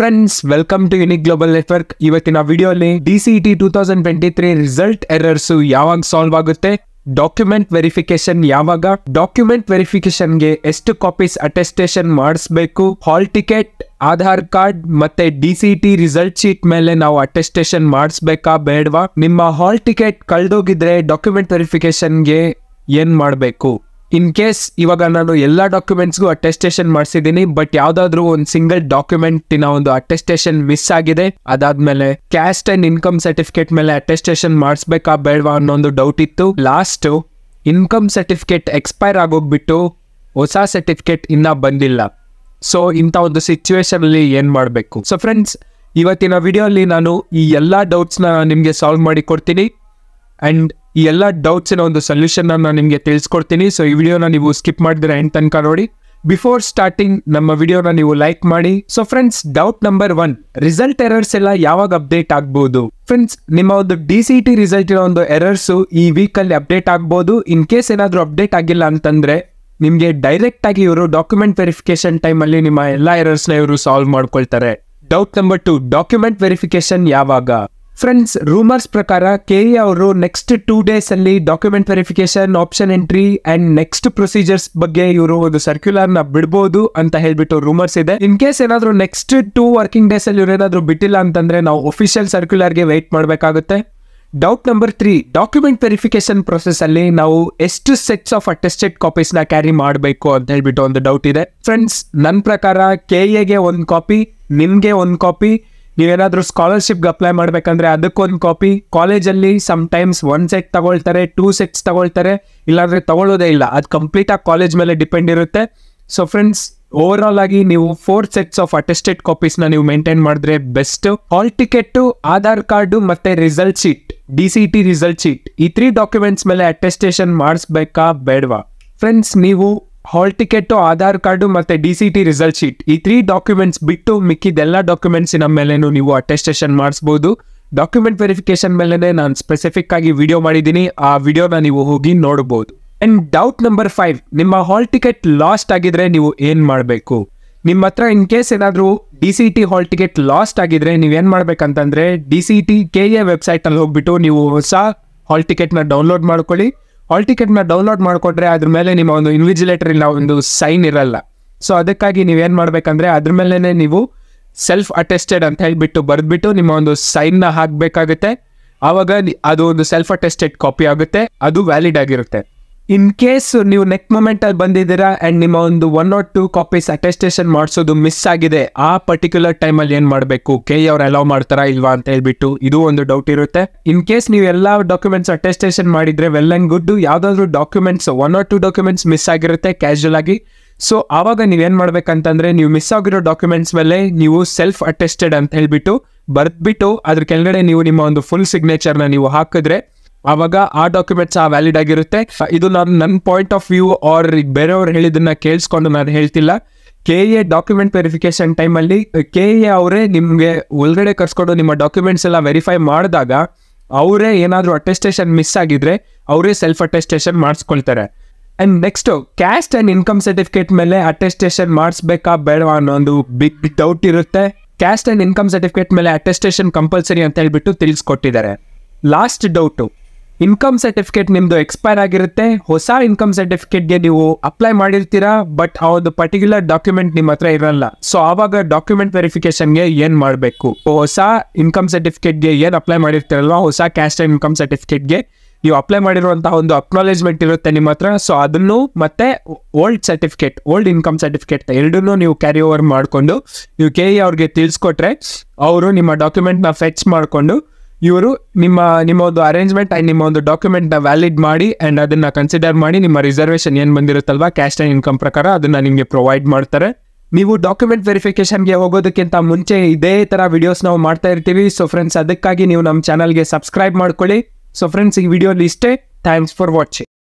friends welcome to unique global network ಇವತ್ತಿನ ವಿಡಿಯೋಲಿ D C T two thousand twenty three result errors ಯಾವಾಗ solve ಆಗುತ್ತೆ document verification ಯಾವಾಗ document ವೆರಿಫಿಕೇಶನ್ಗೆ ಎಷ್ಟು ಕಾಪೀಸ್ ಅಟೆಸ್ಟೇಷನ್ ಮಾಡಿಸ್ಬೇಕು ಹಾಲ್ ಟಿಕೆಟ್ ಆಧಾರ್ ಕಾರ್ಡ್ ಮತ್ತೆ D C T result sheet ಮೇಲೆ ನಾವು ಅಟೆಸ್ಟೇಷನ್ ಮಾಡಿಸ್ಬೇಕಾ ಬೇಡವಾ ನಿಮ್ಮ ಹಾಲ್ ಟಿಕೆಟ್ ಕಳ್ದೋಗಿದ್ರೆ ಡಾಕ್ಯುಮೆಂಟ್ ವೆರಿಫಿಕೇಶನ್ಗೆ ಏನ್ ಮಾಡಬೇಕು ಇನ್ ಕೇಸ್ ಇವಾಗ ನಾನು ಎಲ್ಲಾ ಡಾಕ್ಯುಮೆಂಟ್ಸ್ಗೂ ಅಟೆಸ್ಟೇಷನ್ ಮಾಡಿಸಿದ್ದೀನಿ ಬಟ್ ಯಾವ್ದಾದ್ರು ಒಂದು ಸಿಂಗಲ್ ಡಾಕ್ಯುಮೆಂಟಿನ ಒಂದು ಅಟೆಸ್ಟೇಷನ್ ಮಿಸ್ ಆಗಿದೆ ಅದಾದ್ಮೇಲೆ ಕ್ಯಾಸ್ಟ್ ಅಂಡ್ ಇನ್ಕಮ್ ಸರ್ಟಿಫಿಕೇಟ್ ಮೇಲೆ ಅಟೆಸ್ಟೇಷನ್ ಮಾಡಿಸ್ಬೇಕಾ ಬೇಡವಾ ಅನ್ನೋ ಒಂದು ಡೌಟ್ ಇತ್ತು ಲಾಸ್ಟ್ ಇನ್ಕಮ್ ಸರ್ಟಿಫಿಕೇಟ್ ಎಕ್ಸ್ಪೈರ್ ಆಗೋಗ್ಬಿಟ್ಟು ಹೊಸ ಸರ್ಟಿಫಿಕೇಟ್ ಇನ್ನ ಬಂದಿಲ್ಲ ಸೊ ಇಂಥ ಒಂದು ಸಿಚುವೇಶನ್ ಅಲ್ಲಿ ಏನ್ ಮಾಡಬೇಕು ಸೊ ಫ್ರೆಂಡ್ಸ್ ಇವತ್ತಿನ ವಿಡಿಯೋಲಿ ನಾನು ಈ ಎಲ್ಲಾ ಡೌಟ್ಸ್ನ ನಿಮಗೆ ಸಾಲ್ವ್ ಮಾಡಿ ಕೊಡ್ತೀನಿ ಅಂಡ್ ಈ ಎಲ್ಲ ಡೌಟ್ಸಿನ ಒಂದು ಸೊಲ್ಯೂಷನ್ ನಾನು ನಿಮಗೆ ತಿಳಿಸ್ಕೊಡ್ತೀನಿ ಸೊ ಈ ವಿಡಿಯೋನ ನೀವು ಸ್ಕಿಪ್ ಮಾಡಿದ್ರೆ ಎಂಡ್ ತನಕ ನೋಡಿ ಬಿಫೋರ್ ಸ್ಟಾರ್ಟಿಂಗ್ ನಮ್ಮ ವಿಡಿಯೋನ ನೀವು ಲೈಕ್ ಮಾಡಿ so friends doubt number one result errors ಎಲ್ಲ ಯಾವಾಗ ಅಪ್ಡೇಟ್ ಆಗ್ಬೋದು ಫ್ರೆಂಡ್ಸ್ ನಿಮ್ಮ ಒಂದು ಡಿ ಸಿ ಟಿ ರಿಸಲ್ಟ್ ಒಂದು ಎರರ್ಸ್ ಈ ವೀಕ್ ಅಲ್ಲಿ ಅಪ್ಡೇಟ್ ಆಗ್ಬೋದು ಇನ್ ಕೇಸ್ ಏನಾದ್ರೂ ಅಪ್ಡೇಟ್ ಆಗಿಲ್ಲ ಅಂತಂದ್ರೆ ನಿಮ್ಗೆ ಡೈರೆಕ್ಟ್ ಆಗಿ ಇವರು ಡಾಕ್ಯುಮೆಂಟ್ ವೆರಿಫಿಕೇಶನ್ ಟೈಮ್ ಅಲ್ಲಿ ನಿಮ್ಮ ಎಲ್ಲಾ ಎರರ್ಸ್ ನ ಇವರು ಸಾಲ್ವ್ ಮಾಡ್ಕೊಳ್ತಾರೆ doubt number two document verification ಯಾವಾಗ ಫ್ರೆಂಡ್ಸ್ ರೂಮರ್ಸ್ ಪ್ರಕಾರ ಕೆ ಅವರು ನೆಕ್ಸ್ಟ್ ಟೂ ಡೇಸ್ ಅಲ್ಲಿ document verification option entry and next procedures ಬಗ್ಗೆ ಇವರು ಒಂದು ಸರ್ಕ್ಯುಲರ್ ನ ಬಿಡಬಹುದು ಅಂತ ಹೇಳ್ಬಿಟ್ಟು ರೂಮರ್ಸ್ ಇದೆ ಇನ್ ಕೇಸ್ ಏನಾದ್ರು ನೆಕ್ಸ್ಟ್ ಟೂ ವರ್ಕಿಂಗ್ ಡೇಸ್ ಅಲ್ಲಿ ಇವ್ರು ಏನಾದ್ರು ಬಿಟ್ಟಿಲ್ಲ ಅಂತಂದ್ರೆ ನಾವು ಒಫಿಷಿಯಲ್ ಸರ್ಕ್ಯುಲರ್ಗೆ ವೆಯ್ಟ್ ಮಾಡಬೇಕಾಗುತ್ತೆ doubt number three document verification process ಅಲ್ಲಿ ನಾವು ಎಷ್ಟು ಸೆಟ್ಸ್ ಆಫ್ ಅಟೆಸ್ಟೆಡ್ ಕಾಪೀಸ್ ನ ಕ್ಯಾರಿ ಮಾಡಬೇಕು ಅಂತ ಹೇಳ್ಬಿಟ್ಟು ಒಂದು ಡೌಟ್ ಇದೆ ಫ್ರೆಂಡ್ಸ್ ನನ್ನ ಪ್ರಕಾರ ಕೆ ಎಗೆ ಒಂದು ಕಾಪಿ ನಿಮ್ಗೆ ಒಂದು ಕಾಪಿ ನೀವೇನಾದ್ರೂ ಸ್ಕಾಲರ್ಶಿಪ್ಗೆ ಅಪ್ಲೈ ಮಾಡ್ಬೇಕಂದ್ರೆ ಅದಕ್ಕೊಂದು ಕಾಪಿ ಕಾಲೇಜಲ್ಲಿ ಸಮ್ ಟೈಮ್ಸ್ ಒನ್ ಸೆಟ್ ತಗೊಳ್ತಾರೆ ಟೂ ಸೆಟ್ಸ್ ತಗೊಳ್ತಾರೆ ಇಲ್ಲಾಂದ್ರೆ ತಗೊಳ್ಳೋದೇ ಇಲ್ಲ ಅದು ಕಂಪ್ಲೀಟ್ ಆಗಿ ಕಾಲೇಜ್ ಮೇಲೆ ಡಿಪೆಂಡ್ ಇರುತ್ತೆ ಸೊ ಫ್ರೆಂಡ್ಸ್ ಓವರ್ ಆಲ್ ಆಗಿ ನೀವು four sets of attested copies ನ ನೀವು ಮೇಂಟೈನ್ ಮಾಡಿದ್ರೆ best hall ticket Aadhaar card ಮತ್ತೆ result sheet D C T result sheet ಈ ತ್ರೀ ಡಾಕ್ಯುಮೆಂಟ್ಸ್ ಮೇಲೆ ಅಟೆಸ್ಟೇಷನ್ ಮಾಡಿಸ್ಬೇಕಾ ಬೇಡವಾ ಫ್ರೆಂಡ್ಸ್ ನೀವು ಹಾಲ್ ಟಿಕೆಟ್ ಆಧಾರ್ ಕಾರ್ಡು ಮತ್ತೆ D C T result sheet ಈ ತ್ರೀ ಡಾಕ್ಯುಮೆಂಟ್ಸ್ ಬಿಟ್ಟು ಮಿಕ್ಕಿದೆಲ್ಲ ಡಾಕ್ಯುಮೆಂಟ್ಸಿನ ಮೇಲೆನೂ ನೀವು ಅಟೆಸ್ಟೇಷನ್ ಮಾಡಿಸ್ಬೋದು ಡಾಕ್ಯುಮೆಂಟ್ ವೆರಿಫಿಕೇಶನ್ ಮೇಲೆ ನಾನು ಸ್ಪೆಸಿಫಿಕ್ ಆಗಿ ವಿಡಿಯೋ ಮಾಡಿದ್ದೀನಿ ಆ ವಿಡಿಯೋನ ನೀವು ಹೋಗಿ ನೋಡಬಹುದು ಅಂಡ್ ಡೌಟ್ ನಂಬರ್ ಫೈವ್ ನಿಮ್ಮ ಹಾಲ್ ಟಿಕೆಟ್ ಲಾಸ್ಟ್ ಆಗಿದ್ರೆ ನೀವು ಏನ್ ಮಾಡಬೇಕು ನಿಮ್ಮ ಹತ್ರ ಇನ್ ಕೇಸ್ ಏನಾದರೂ D C T hall ticket lost ಆಗಿದ್ರೆ ನೀವೇನ್ ಮಾಡ್ಬೇಕಂತಂದ್ರೆ D C T K A website ಅಲ್ಲಿ ಹೋಗ್ಬಿಟ್ಟು ನೀವು ಹೊಸ ಹಾಲ್ ಟಿಕೆಟ್ ನ ಡೌನ್ಲೋಡ್ ಮಾಡ್ಕೊಳ್ಳಿ ಹಾಲ್ ಟಿಕೆಟ್ ನ ಡೌನ್ಲೋಡ್ ಮಾಡ್ಕೊಟ್ರೆ ಅದ್ರ ಮೇಲೆ ನಿಮ್ಮ ಒಂದು ಇನ್ವಿಜಿಲೇಟರ್ ಇಲ್ಲ ಒಂದು ಸೈನ್ ಇರಲ್ಲ ಸೊ ಅದಕ್ಕಾಗಿ ನೀವೇನ್ ಮಾಡ್ಬೇಕಂದ್ರೆ ಅದ್ರ ಮೇಲೆನೆ ನೀವು ಸೆಲ್ಫ್ ಅಟೆಸ್ಟೆಡ್ ಅಂತ ಹೇಳ್ಬಿಟ್ಟು ಬರೆದ್ಬಿಟ್ಟು ನಿಮ್ಮ ಒಂದು ಸೈನ್ ನ ಹಾಕ್ಬೇಕಾಗುತ್ತೆ ಆವಾಗ ನಿ- ಅದು ಒಂದು ಸೆಲ್ಫ್ ಅಟೆಸ್ಟೆಡ್ ಕಾಪಿ ಆಗುತ್ತೆ ಅದು ವ್ಯಾಲಿಡ್ ಆಗಿರುತ್ತೆ ಇನ್ ಕೇಸ್ ನೀವು ನೆಕ್ ಮೊಮೆಂಟ್ ಅಲ್ಲಿ ಬಂದಿದ್ದೀರಾ ಅಂಡ್ ನಿಮ್ಮ ಒಂದು one not two copies attestation ಮಾಡಿಸೋದು ಮಿಸ್ ಆಗಿದೆ ಆ ಪರ್ಟಿಕ್ಯುಲರ್ ಟೈಮ್ ಅಲ್ಲಿ ಏನ್ ಮಾಡಬೇಕು ಕೆ ಅವ್ರು ಅಲೌ ಮಾಡ್ತಾರಾ ಇಲ್ವಾ ಅಂತ ಹೇಳ್ಬಿಟ್ಟು ಇದು ಒಂದು ಡೌಟ್ ಇರುತ್ತೆ ಇನ್ ಕೇಸ್ ನೀವು ಎಲ್ಲಾ ಡಾಕ್ಯುಮೆಂಟ್ಸ್ ಅಟೆಸ್ಟೇಷನ್ ಮಾಡಿದ್ರೆ ವೆಲ್ ಅಂಡ್ ಗುಡ್ ಯಾವ್ದಾದ್ರು documents one or two documents miss ಆಗಿರುತ್ತೆ ಕ್ಯಾಶುಯಲ್ ಆಗಿ ಸೊ ಆವಾಗ ನೀವೇನ್ ಮಾಡ್ಬೇಕಂತಂದ್ರೆ ನೀವು ಮಿಸ್ ಆಗಿರೋ ಡಾಕ್ಯುಮೆಂಟ್ಸ್ ಮೇಲೆ ನೀವು ಸೆಲ್ಫ್ ಅಟೆಸ್ಟೆಡ್ ಅಂತ ಹೇಳ್ಬಿಟ್ಟು ಬರ್ದ್ಬಿಟ್ಟು ಅದ್ರ ಕೆಳಗಡೆ ನೀವು ನಿಮ್ಮ ಒಂದು ಫುಲ್ ಸಿಗ್ನೇಚರ್ ನ ನೀವು ಹಾಕಿದ್ರೆ ಆವಾಗ ಆ ಡಾಕ್ಯುಮೆಂಟ್ಸ್ ಆ ವ್ಯಾಲಿಡ್ ಆಗಿರುತ್ತೆ ಇದು ನಾನು ನನ್ನ ಪಾಯಿಂಟ್ ಆಫ್ ವ್ಯೂ ಆರ್ ಬೇರೆಯವ್ರು ಹೇಳಿದ್ದನ್ನ ಕೇಳಿಸ್ಕೊಂಡು ನಾನು ಹೇಳ್ತಿಲ್ಲ ಕೆ ಎ ಡಾಕ್ಯುಮೆಂಟ್ ವೆರಿಫಿಕೇಶನ್ ಟೈಮಲ್ಲಿ ಕೆ ಎ ಅವರೇ ನಿಮಗೆ ಒಳಗಡೆ ಕರ್ಸ್ಕೊಂಡು ನಿಮ್ಮ ಡಾಕ್ಯುಮೆಂಟ್ಸ್ ಎಲ್ಲ ವೆರಿಫೈ ಮಾಡಿದಾಗ ಅವರೇ ಏನಾದರೂ ಅಟೆಸ್ಟೇಷನ್ ಮಿಸ್ ಆಗಿದ್ರೆ ಅವರೇ ಸೆಲ್ಫ್ ಅಟೆಸ್ಟೇಷನ್ ಮಾಡಿಸ್ಕೊಳ್ತಾರೆ and next caste and income certificate ಮೇಲೆ ಅಟೆಸ್ಟೇಷನ್ ಮಾಡಿಸ್ಬೇಕಾ ಬೇಡವಾ ಅನ್ನೋ ಒಂದು ಬಿಗ್ ಡೌಟ್ ಇರುತ್ತೆ ಕ್ಯಾಸ್ಟ್ ಅಂಡ್ ಇನ್ಕಮ್ ಸರ್ಟಿಫಿಕೇಟ್ ಮೇಲೆ ಅಟೆಸ್ಟೇಷನ್ ಕಂಪಲ್ಸರಿ ಅಂತ ಹೇಳ್ಬಿಟ್ಟು ತಿಳಿಸ್ಕೊಟ್ಟಿದ್ದಾರೆ ಲಾಸ್ಟ್ ಡೌಟು ಇನ್ಕಮ್ ಸರ್ಟಿಫಿಕೇಟ್ ನಿಮ್ದು ಎಕ್ಸ್ಪೈರ್ ಆಗಿರುತ್ತೆ ಹೊಸ ಇನ್ಕಮ್ ಸರ್ಟಿಫಿಕೇಟ್ಗೆ ನೀವು ಅಪ್ಲೈ ಮಾಡಿರ್ತೀರಾ ಬಟ್ ಆ ಒಂದು ಪರ್ಟಿಕ್ಯುಲರ್ ಡಾಕ್ಯುಮೆಂಟ್ ನಿಮ್ಮ ಹತ್ರ ಇರಲ್ಲ ಸೊ ಆವಾಗ ಡಾಕ್ಯುಮೆಂಟ್ ವೆರಿಫಿಕೇಶನ್ಗೆ ಏನ್ ಮಾಡಬೇಕು ಹೊಸ ಇನ್ಕಮ್ ಸರ್ಟಿಫಿಕೇಟ್ಗೆ ಏನ್ ಅಪ್ಲೈ ಮಾಡಿರ್ತೀರಲ್ವಾ ಹೊಸ ಕ್ಯಾಸ್ಟ್ ಅಂಡ್ ಇನ್ಕಮ್ ಸರ್ಟಿಫಿಕೇಟ್ಗೆ ನೀವು ಅಪ್ಲೈ ಮಾಡಿರುವಂತಹ ಒಂದು ಅಕ್ನಾಲೇಜ್ಮೆಂಟ್ ಇರುತ್ತೆ ನಿಮ್ಮ ಹತ್ರ ಸೊ ಅದನ್ನು ಮತ್ತೆ old certificate old income certificate ಎರಡನ್ನೂ ನೀವು ಕ್ಯಾರಿ ಓವರ್ ಮಾಡಿಕೊಂಡು ನೀವು ಕೆ ಇ ಅವ್ರಿಗೆ ತಿಳಿಸ್ಕೊಟ್ರೆ ಅವರು ನಿಮ್ಮ ಡಾಕ್ಯುಮೆಂಟ್ನ ಫೆಚ್ ಮಾಡಿಕೊಂಡು ಇವರು ನಿಮ್ಮ ನಿಮ್ಮ ಒಂದು ಅರೇಂಜ್ಮೆಂಟ್ ಆ್ಯಂಡ್ ನಿಮ್ಮ ಒಂದು ಡಾಕ್ಯುಮೆಂಟ್ನ ವ್ಯಾಲಿಡ್ ಮಾಡಿ ಆ್ಯಂಡ್ ಅದನ್ನ ಕನ್ಸಿಡರ್ ಮಾಡಿ ನಿಮ್ಮ ರಿಸರ್ವೇಷನ್ ಏನು ಬಂದಿರುತ್ತಲ್ವಾ ಕ್ಯಾಶ್ ಆ್ಯಂಡ್ ಇನ್ಕಮ್ ಪ್ರಕಾರ ಅದನ್ನ ನಿಮಗೆ ಪ್ರೊವೈಡ್ ಮಾಡ್ತಾರೆ ನೀವು ಡಾಕ್ಯುಮೆಂಟ್ ವೆರಿಫಿಕೇಶನ್ಗೆ ಹೋಗೋದಕ್ಕಿಂತ ಮುಂಚೆ ಇದೇ ಥರ ವಿಡಿಯೋಸ್ ನಾವು ಮಾಡ್ತಾ ಇರ್ತೀವಿ ಸೊ ಫ್ರೆಂಡ್ಸ್ ಅದಕ್ಕಾಗಿ ನೀವು ನಮ್ಮ ಚಾನಲ್ಗೆ ಸಬ್ಸ್ಕ್ರೈಬ್ ಮಾಡ್ಕೊಳ್ಳಿ ಸೊ ಫ್ರೆಂಡ್ಸ್ ಈ ವಿಡಿಯೋಲಿ ಇಷ್ಟೇ ಥ್ಯಾಂಕ್ಸ್ ಫಾರ್ ವಾಚಿಂಗ್